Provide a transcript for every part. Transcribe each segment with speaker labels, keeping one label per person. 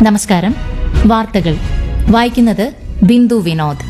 Speaker 1: നമസ്കാരം വാർത്തകൾ വായിക്കുന്നത് ബിന്ദു വിനോദ്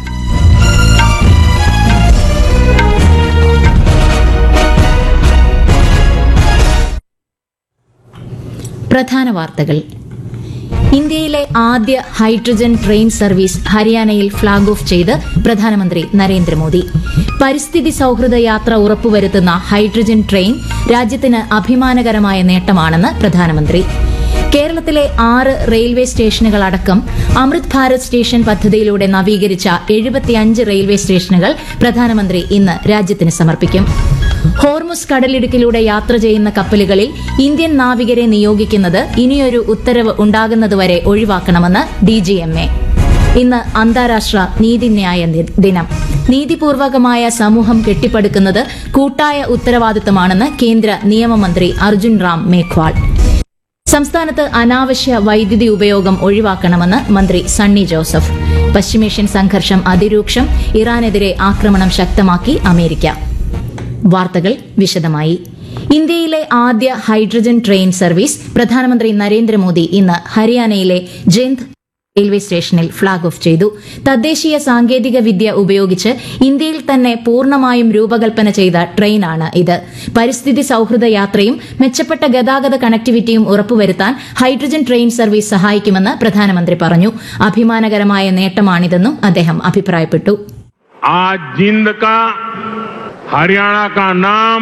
Speaker 1: പ്രധാന വാർത്തകൾ ഇന്ത്യയിലെ ആദ്യ ഹൈഡ്രജൻ ട്രെയിൻ സർവീസ് ഹരിയാനയിൽ ഫ്ളാഗ് ഓഫ് ചെയ്ത് പ്രധാനമന്ത്രി നരേന്ദ്രമോദി പരിസ്ഥിതി സൌഹൃദ യാത്ര ഉറപ്പുവരുത്തുന്ന ഹൈഡ്രജൻ ട്രെയിൻ രാജ്യത്തിന് അഭിമാനകരമായ നേട്ടമാണെന്ന് പ്രധാനമന്ത്രി കേരളത്തിലെ ആറ് റെയിൽവേ സ്റ്റേഷനുകളടക്കം അമൃത് ഭാരത് സ്റ്റേഷൻ പദ്ധതിയിലൂടെ നവീകരിച്ച എഴുപത്തിയഞ്ച് റെയിൽവേ സ്റ്റേഷനുകൾ പ്രധാനമന്ത്രി ഇന്ന് രാജ്യത്തിന് സമർപ്പിക്കും ഹോർമുസ് കടലിടുക്കിലൂടെ യാത്ര ചെയ്യുന്ന കപ്പലുകളിൽ ഇന്ത്യൻ നാവികരെ നിയോഗിക്കുന്നത് ഇനിയൊരു ഉത്തരവ് ഉണ്ടാകുന്നതുവരെ ഒഴിവാക്കണമെന്ന് ഡിജിഎംഎ ഇന്ന് അന്താരാഷ്ട്ര നീതിന്യായ നി- ദിനം നീതിപൂർവകമായ സമൂഹം കെട്ടിപ്പടുക്കുന്നത് കൂട്ടായ ഉത്തരവാദിത്തമാണെന്ന് കേന്ദ്ര നിയമമന്ത്രി അർജുൻ റാം മേഘ്വാൾ സംസ്ഥാനത്ത് അനാവശ്യ വൈദ്യുതി ഉപയോഗം ഒഴിവാക്കണമെന്ന് മന്ത്രി സണ്ണി ജോസഫ് പശ്ചിമേഷ്യൻ സംഘർഷം അതിരൂക്ഷം ഇറാനെതിരെ ആക്രമണം ശക്തമാക്കി അമേരിക്ക വാർത്തകൾ വിശദമായി ഇന്ത്യയിലെ ആദ്യ ഹൈഡ്രജൻ ട്രെയിൻ സർവീസ് പ്രധാനമന്ത്രി നരേന്ദ്രമോദി ഇന്ന് ഹരിയാനയിലെ ജെന്ദ് റെയിൽവേ സ്റ്റേഷനിൽ ഫ്ളാഗ് ഓഫ് ചെയ്തു തദ്ദേശീയ സാങ്കേതിക വിദ്യ ഉപയോഗിച്ച് ഇന്ത്യയിൽ തന്നെ പൂർണ്ണമായും രൂപകൽപ്പന ചെയ്ത ട്രെയിനാണ് ഇത് പരിസ്ഥിതി സൌഹൃദ യാത്രയും മെച്ചപ്പെട്ട ഗതാഗത കണക്ടിവിറ്റിയും ഉറപ്പുവരുത്താൻ ഹൈഡ്രജൻ ട്രെയിൻ സർവീസ് സഹായിക്കുമെന്ന് പ്രധാനമന്ത്രി പറഞ്ഞു അഭിമാനകരമായ നേട്ടമാണിതെന്നും അദ്ദേഹം അഭിപ്രായപ്പെട്ടു
Speaker 2: आज जिंद का हरियाणा का नाम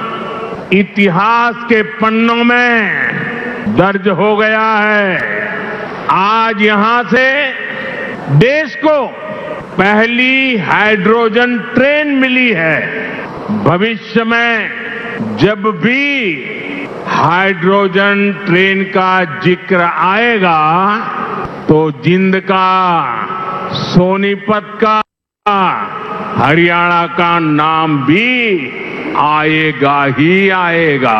Speaker 2: इतिहास के पन्नों में दर्ज हो गया है आज यहां से देश को पहली हाइड्रोजन ट्रेन मिली है भविष्य में जब भी हाइड्रोजन ट्रेन का जिक्र आएगा तो जिंद का सोनीपत का हरियाणा का नाम भी आएगा ही आएगा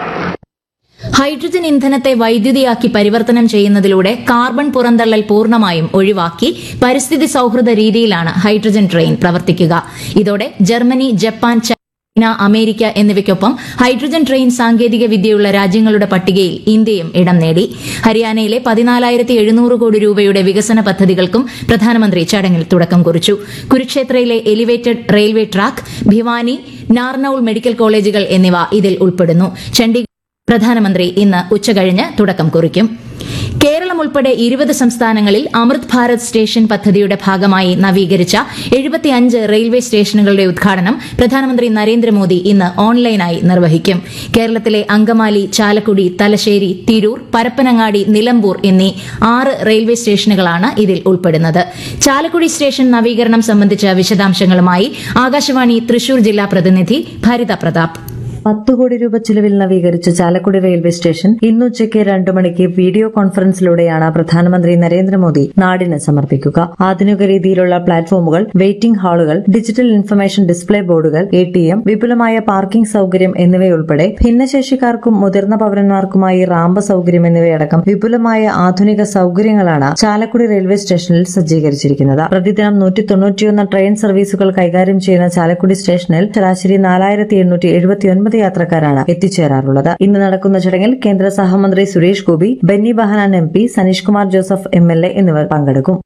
Speaker 1: ഹൈഡ്രജൻ ഇന്ധനത്തെ വൈദ്യുതിയാക്കി പരിവർത്തനം ചെയ്യുന്നതിലൂടെ കാർബൺ പുറന്തള്ളൽ പൂർണ്ണമായും ഒഴിവാക്കി പരിസ്ഥിതി സൌഹൃദ രീതിയിലാണ് ഹൈഡ്രജൻ ട്രെയിൻ പ്രവർത്തിക്കുക ഇതോടെ ജർമ്മനി ജപ്പാൻ ചൈന അമേരിക്ക എന്നിവയ്ക്കൊപ്പം ഹൈഡ്രജൻ ട്രെയിൻ സാങ്കേതിക വിദ്യയുള്ള രാജ്യങ്ങളുടെ പട്ടികയിൽ ഇന്ത്യയും ഇടം നേടി ഹരിയാനയിലെ പതിനാലായിരത്തി എഴുന്നൂറ് കോടി രൂപയുടെ വികസന പദ്ധതികൾക്കും പ്രധാനമന്ത്രി ചടങ്ങിൽ തുടക്കം കുറിച്ചു കുരുക്ഷേത്രയിലെ elevated railway track Bhiwani Narnaul medical കോളേജുകൾ എന്നിവ ഇതിൽ ഉൾപ്പെടുന്നു ചണ്ഡീഗഡ് പ്രധാനമന്ത്രി ഇന്ന് ഉച്ചകഴിഞ്ഞ് തുടക്കം കുറിക്കും കേരളം ഉൾപ്പെടെ ഇരുപത് സംസ്ഥാനങ്ങളിൽ അമൃത് ഭാരത് സ്റ്റേഷൻ പദ്ധതിയുടെ ഭാഗമായി നവീകരിച്ച എഴുപത്തിയഞ്ച് റെയിൽവേ സ്റ്റേഷനുകളുടെ ഉദ്ഘാടനം പ്രധാനമന്ത്രി നരേന്ദ്രമോദി ഇന്ന് ഓൺലൈനായി നിർവഹിക്കും കേരളത്തിലെ അങ്കമാലി ചാലക്കുടി തലശ്ശേരി തിരൂർ പരപ്പനങ്ങാടി നിലമ്പൂർ എന്നീ ആറ് റെയിൽവേ സ്റ്റേഷനുകളാണ് ഇതിൽ ഉൾപ്പെടുന്നത് ചാലക്കുടി സ്റ്റേഷൻ നവീകരണം സംബന്ധിച്ച വിശദാംശങ്ങളുമായി ആകാശവാണി തൃശൂർ ജില്ലാ പ്രതിനിധി ഭരിത പ്രതാപ്
Speaker 3: പത്ത് കോടി രൂപ ചിലവിൽ നവീകരിച്ച ചാലക്കുടി റെയിൽവേ സ്റ്റേഷൻ ഇന്നുച്ചയ്ക്ക് രണ്ടു മണിക്ക് വീഡിയോ കോൺഫറൻസിലൂടെയാണ് പ്രധാനമന്ത്രി നരേന്ദ്രമോദി നാടിന് സമർപ്പിക്കുക ആധുനിക രീതിയിലുള്ള പ്ലാറ്റ്ഫോമുകൾ വെയിറ്റിംഗ് ഹാളുകൾ ഡിജിറ്റൽ ഇൻഫർമേഷൻ ഡിസ്പ്ലേ ബോർഡുകൾ എ ടി എം വിപുലമായ പാർക്കിംഗ് സൌകര്യം എന്നിവയുൾപ്പെടെ ഭിന്നശേഷിക്കാർക്കും മുതിർന്ന പൌരന്മാർക്കുമായി റാമ്പ് സൌകര്യം എന്നിവയടക്കം വിപുലമായ ആധുനിക സൌകര്യങ്ങളാണ് ചാലക്കുടി റെയിൽവേ സ്റ്റേഷനിൽ സജ്ജീകരിച്ചിരിക്കുന്നത് പ്രതിദിനം നൂറ്റി തൊണ്ണൂറ്റിയൊന്ന് ട്രെയിൻ സർവീസുകൾ കൈകാര്യം ചെയ്യുന്ന ചാലക്കുടി സ്റ്റേഷനിൽ ശരാശരി നാലായിരത്തി എണ്ണൂറ്റി എഴുപത്തിയൊൻപത് യാത്രക്കാരാണ് എത്തിച്ചേരാറുള്ളത് ഇന്ന് നടക്കുന്ന ചടങ്ങിൽ കേന്ദ്ര സഹമന്ത്രി Suresh Gopi Benny Behanan M P Saneesh Kumar Joseph M L A എന്നിവർ പങ്കെടുക്കും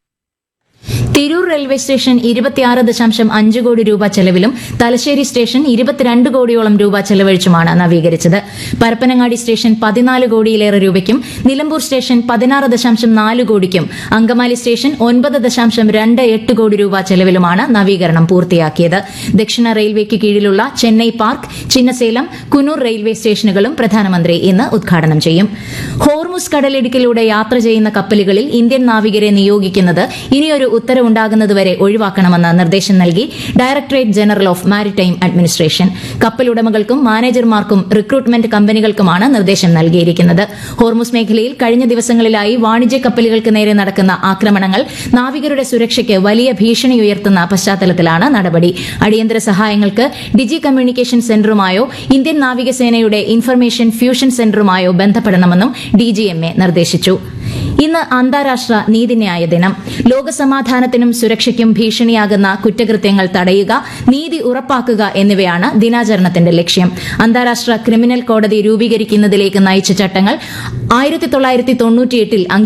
Speaker 1: തിരൂർ റെയിൽവേ സ്റ്റേഷൻ ഇരുപത്തിയാറ് ദശാംശം അഞ്ച് കോടി രൂപ ചെലവിലും തലശ്ശേരി സ്റ്റേഷൻ ഇരുപത്തിരണ്ട് കോടിയോളം രൂപ ചെലവഴിച്ചുമാണ് നവീകരിച്ചത് പരപ്പനങ്ങാടി സ്റ്റേഷൻ പതിനാല് കോടിയിലേറെ രൂപയ്ക്കും നിലമ്പൂർ സ്റ്റേഷൻ പതിനാറ് ദശാംശം നാല് കോടിക്കും അങ്കമാലി സ്റ്റേഷൻ ഒൻപത് ദശാംശം രണ്ട് എട്ട് കോടി രൂപ ചെലവിലുമാണ് നവീകരണം പൂർത്തിയാക്കിയത് ദക്ഷിണ റെയിൽവേക്ക് കീഴിലുള്ള ചെന്നൈ പാർക്ക് ചിന്നസേലം കുനൂർ റെയിൽവേ സ്റ്റേഷനുകളും പ്രധാനമന്ത്രി ഇന്ന് ഉദ്ഘാടനം ചെയ്യും ഹോർമുസ് കടലിടുക്കിലൂടെ യാത്ര ചെയ്യുന്ന കപ്പലുകളിൽ ഇന്ത്യൻ നാവികരെ നിയോഗിക്കുന്നത് ഇനിയൊരു ഉത്തരവുണ്ടാകുന്നതുവരെ ഒഴിവാക്കണമെന്ന് നിർദ്ദേശം നൽകി directorate general of maritime administration കപ്പലുടമകൾക്കും മാനേജർമാർക്കും റിക്രൂട്ട്മെന്റ് കമ്പനികൾക്കുമാണ് നിർദ്ദേശം നൽകിയിരിക്കുന്നത് ഹോർമുസ് മേഖലയിൽ കഴിഞ്ഞ ദിവസങ്ങളിലായി വാണിജ്യ കപ്പലുകൾക്ക് നേരെ നടക്കുന്ന ആക്രമണങ്ങൾ നാവികരുടെ സുരക്ഷയ്ക്ക് വലിയ ഭീഷണി ഉയർത്തുന്ന പശ്ചാത്തലത്തിലാണ് നടപടി അടിയന്തര സഹായങ്ങൾക്ക് ഡിജി കമ്മ്യൂണിക്കേഷൻ സെന്ററുമായോ ഇന്ത്യൻ നാവികസേനയുടെ ഇൻഫർമേഷൻ ഫ്യൂഷൻ സെന്ററുമായോ ബന്ധപ്പെടണമെന്നും ഡിജിഎംഎ നിർദ്ദേശിച്ചു ഇന്ന് അന്താരാഷ്ട്ര നീതിന്യായ ദിനം ലോകസമാധാനത്തിനും സുരക്ഷയ്ക്കും ഭീഷണിയാകുന്ന കുറ്റകൃത്യങ്ങൾ തടയുക നീതി ഉറപ്പാക്കുക എന്നിവയാണ് ദിനാചരണത്തിന്റെ ലക്ഷ്യം അന്താരാഷ്ട്ര ക്രിമിനൽ കോടതി രൂപീകരിക്കുന്നതിലേക്ക് നയിച്ച ചട്ടങ്ങൾ ആയിരത്തി തൊള്ളായിരത്തി തൊണ്ണൂറ്റിയെട്ടിൽ